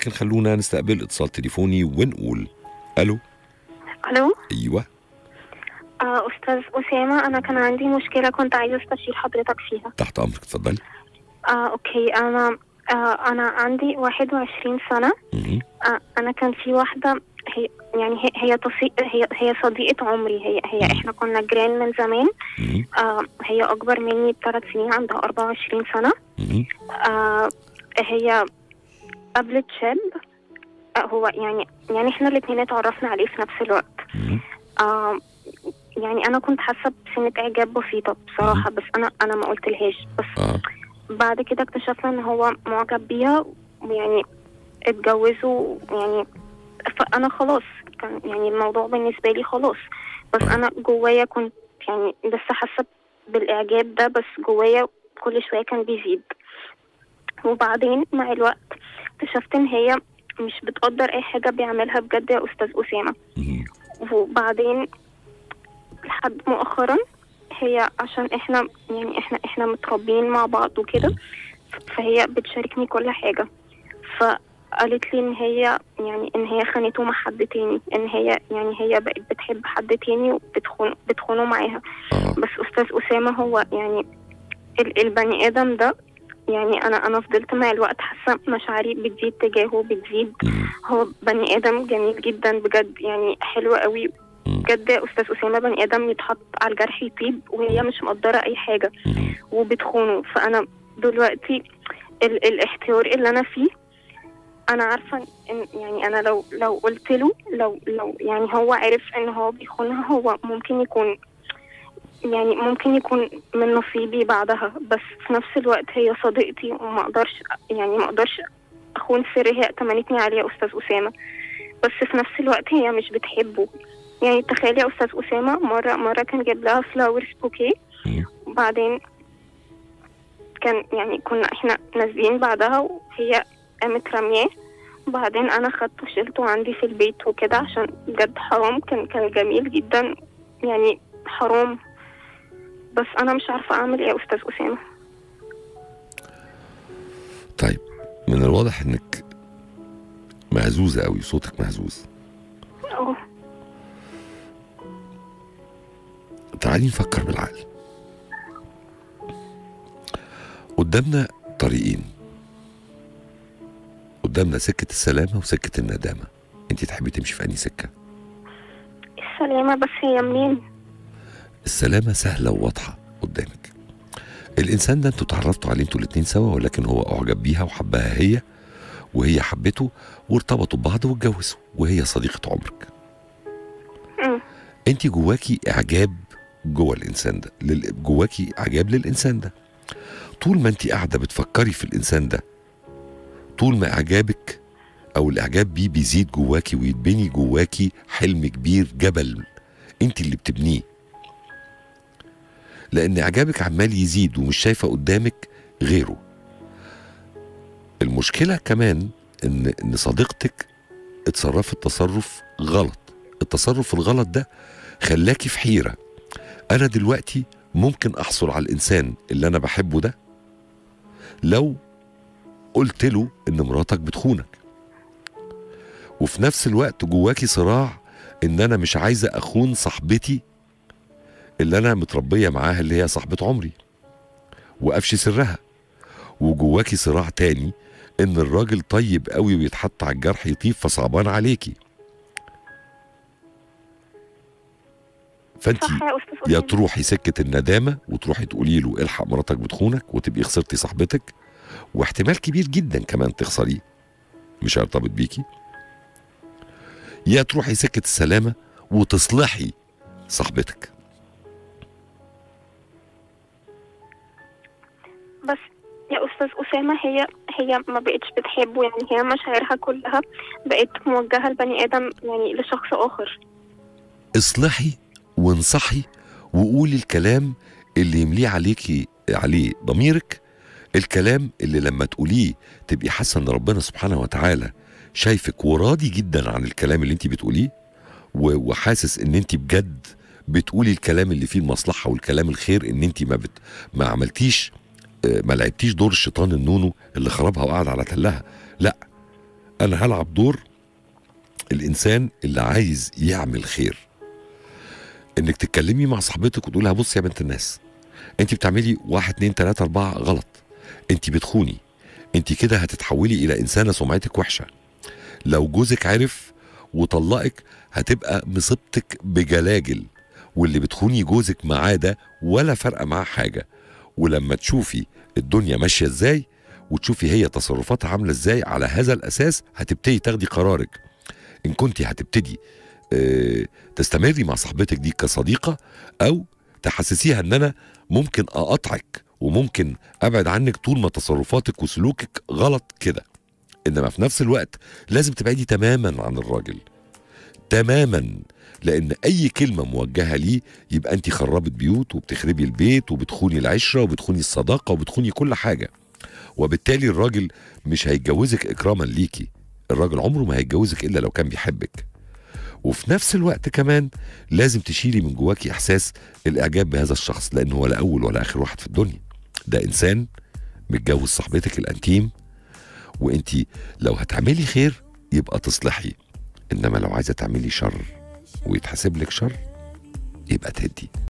لكن خلونا نستقبل اتصال تليفوني ونقول الو الو ايوه آه استاذ اسامه انا كان عندي مشكله كنت عايزه استشير حضرتك فيها تحت امرك اتفضلي آه اوكي انا آه انا عندي 21 سنه مهم. آه انا كان في واحده هي يعني هي هي, تصي... هي هي صديقه عمري هي هي احنا كنا جيران من زمان مهم. آه هي اكبر مني بثلاث سنين عندها 24 سنه مهم. آه هي قابلت شاب آه هو يعني يعني احنا الاثنين اتعرفنا عليه في نفس الوقت مهم. آه يعني انا كنت حاسه بسنه اعجاب بسيطه بصراحه بس انا انا ما قلتلهاش بس اه بعد كده اكتشفنا ان هو معجب بيها ويعني اتجوزوا يعني فانا خلاص كان يعني الموضوع بالنسبه لي خلاص بس آه. انا جوايا كنت يعني لسه حاسه بالاعجاب ده بس جوايا كل شويه كان بيزيد وبعدين مع الوقت اكتشفت ان هي مش بتقدر اي حاجه بيعملها بجد يا استاذ اسامه مهم. وبعدين لحد مؤخرا هي عشان احنا يعني احنا احنا متربيين مع بعض وكده فهي بتشاركني كل حاجة فقالت لي ان هي يعني ان هي خانته مع حد تاني ان هي يعني هي بقت بتحب حد تاني وبتخون بتخونه معاها اه بس استاذ اسامة هو يعني ال- البني ادم ده يعني انا انا فضلت مع الوقت حاسه مشاعري بتزيد تجاهه بتزيد مهم. هو بني ادم جميل جدا بجد يعني حلو قوي مم. بجد يا استاذ اسامه بني ادم يتحط على الجرح يطيب وهي مش مقدره اي حاجه مهم. وبتخونه فانا دلوقتي ال الاحتيار اللي انا فيه انا عارفه ان يعني انا لو لو قلت له لو لو يعني هو عرف ان هو بيخونها هو ممكن يكون يعني ممكن يكون من نصيبي بعدها بس في نفس الوقت هي صديقتي وما اقدرش يعني ما اقدرش اخون سر هي اتمنتني عليه يا استاذ اسامه بس في نفس الوقت هي مش بتحبه يعني تخيلي يا استاذ اسامه مره مره كان جاب لها فلاورز بوكيه مم. وبعدين كان يعني كنا احنا نازلين بعدها وهي قامت رمياه وبعدين انا خدته وشلته عندي في البيت وكده عشان بجد حرام كان كان جميل جدا يعني حرام بس انا مش عارفه اعمل ايه يا استاذ اسامه طيب من الواضح انك مهزوزه قوي صوتك مهزوز اه تعالي نفكر بالعقل قدامنا طريقين قدامنا سكة السلامة وسكة الندامة انت تحبي تمشي في أنهي سكة السلامه بس هي منين السلامة سهلة وواضحة قدامك الإنسان ده انتوا اتعرفتوا عليه انتوا الاتنين سوا ولكن هو أعجب بيها وحبها هي وهي حبته وارتبطوا ببعض واتجوزوا وهي صديقة عمرك مم. انت جواكي اعجاب جوه الانسان ده لل... جواكي اعجاب للانسان ده طول ما انت قاعده بتفكري في الانسان ده طول ما اعجابك او الاعجاب بيه بيزيد جواكي ويتبني جواكي حلم كبير جبل انت اللي بتبنيه لان اعجابك عمال يزيد ومش شايفه قدامك غيره المشكله كمان ان ان صديقتك اتصرفت تصرف غلط التصرف الغلط ده خلاكي في حيره انا دلوقتي ممكن احصل على الانسان اللي انا بحبه ده لو قلت له ان مراتك بتخونك وفي نفس الوقت جواكي صراع ان انا مش عايزه اخون صاحبتي اللي انا متربيه معاها اللي هي صاحبه عمري وافشي سرها وجواكي صراع تاني ان الراجل طيب قوي ويتحط على الجرح يطيب فصعبان عليكي فانت صح يا استاذ يا اسامه تروحي سكه الندامه وتروحي تقولي له الحق مراتك بتخونك وتبقي خسرتي صاحبتك واحتمال كبير جدا كمان تخسريه مش هيرتبط بيكي يا تروحي سكه السلامه وتصلحي صاحبتك بس يا استاذ اسامه هي هي ما بقتش بتحبه يعني هي مشاعرها كلها بقت موجهه لبني ادم يعني لشخص اخر اصلحي وانصحي وقولي الكلام اللي يمليه عليكي عليه ضميرك الكلام اللي لما تقوليه تبقي حاسه ان ربنا سبحانه وتعالى شايفك وراضي جدا عن الكلام اللي انت بتقوليه و- وحاسس ان انت بجد بتقولي الكلام اللي فيه المصلحه والكلام الخير ان انت ما بت ما عملتيش آه، ما لعبتيش دور الشيطان النونو اللي خربها وقعد على تلها لا انا هلعب دور الانسان اللي عايز يعمل خير انك تتكلمي مع صاحبتك وتقول لها بصي يا بنت الناس انت بتعملي واحد اتنين تلاته اربعه غلط انت بتخوني انت كده هتتحولي الى انسانه سمعتك وحشه لو جوزك عرف وطلقك هتبقى مصيبتك بجلاجل واللي بتخوني جوزك معاه ده ولا فرق معاه حاجه ولما تشوفي الدنيا ماشيه ازاي وتشوفي هي تصرفاتها عامله ازاي على هذا الاساس هتبتدي تاخدي قرارك ان كنت هتبتدي آه، تستمري مع صاحبتك دي كصديقه او تحسسيها ان انا ممكن اقاطعك وممكن ابعد عنك طول ما تصرفاتك وسلوكك غلط كده انما في نفس الوقت لازم تبعدي تماما عن الراجل تماما لان اي كلمه موجهه ليه يبقى انت خربت بيوت وبتخربي البيت وبتخوني العشره وبتخوني الصداقه وبتخوني كل حاجه وبالتالي الراجل مش هيتجوزك اكراما ليكي الراجل عمره ما هيتجوزك الا لو كان بيحبك وفي نفس الوقت كمان لازم تشيلي من جواكي احساس الاعجاب بهذا الشخص لانه ولا اول ولا اخر واحد في الدنيا ده انسان متجوز صاحبتك الانتيم وانت لو هتعملي خير يبقى تصلحي انما لو عايزه تعملي شر ويتحسب لك شر يبقى تهدي